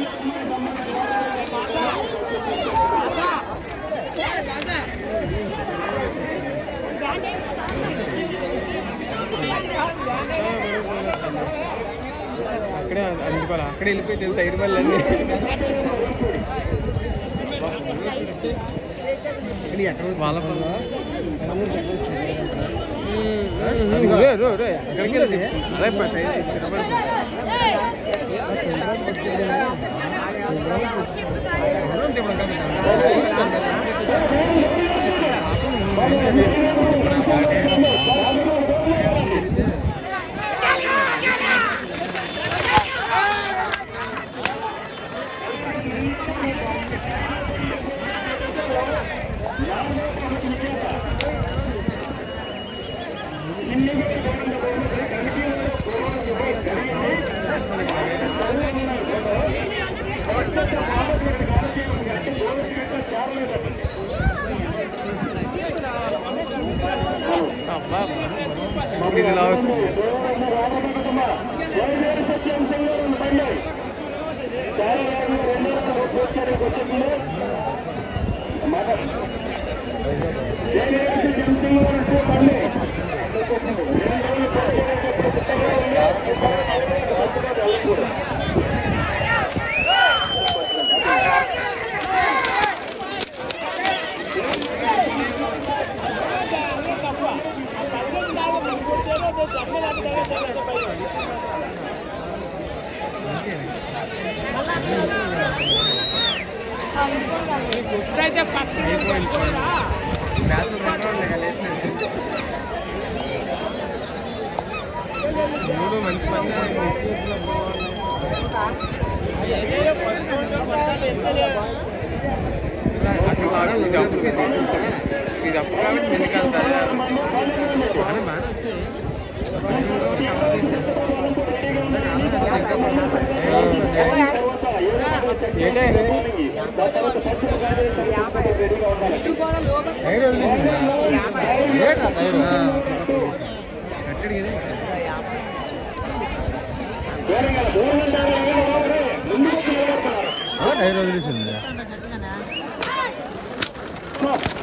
అక్కడే అందుకోవాలి అక్కడే వెళ్ళిపోయి తెలుసు ఐదు మళ్ళీ అన్ని వాళ్ళ పనుల ఎక్కడికి వెళ్తే అదే పట్టు, అబ్బా ఇది ఇలా అవుతుంది. మ్యాథ్లో రెండు ఉన్నాయి కదా, లేచినట్టు. మూడు మంచి మంది అక్కడ లాగా ఇది అప్పుడు ఇది అప్పుడు కాబట్టి మెల్లి కలుగుతారు బాగానే బాగానే వచ్చాయి ఏంటంటే టైర్ వదిలేసిందా? ఏంట్రా టైరు? కట్టెడు కదా టైర్ వదిలేసిందా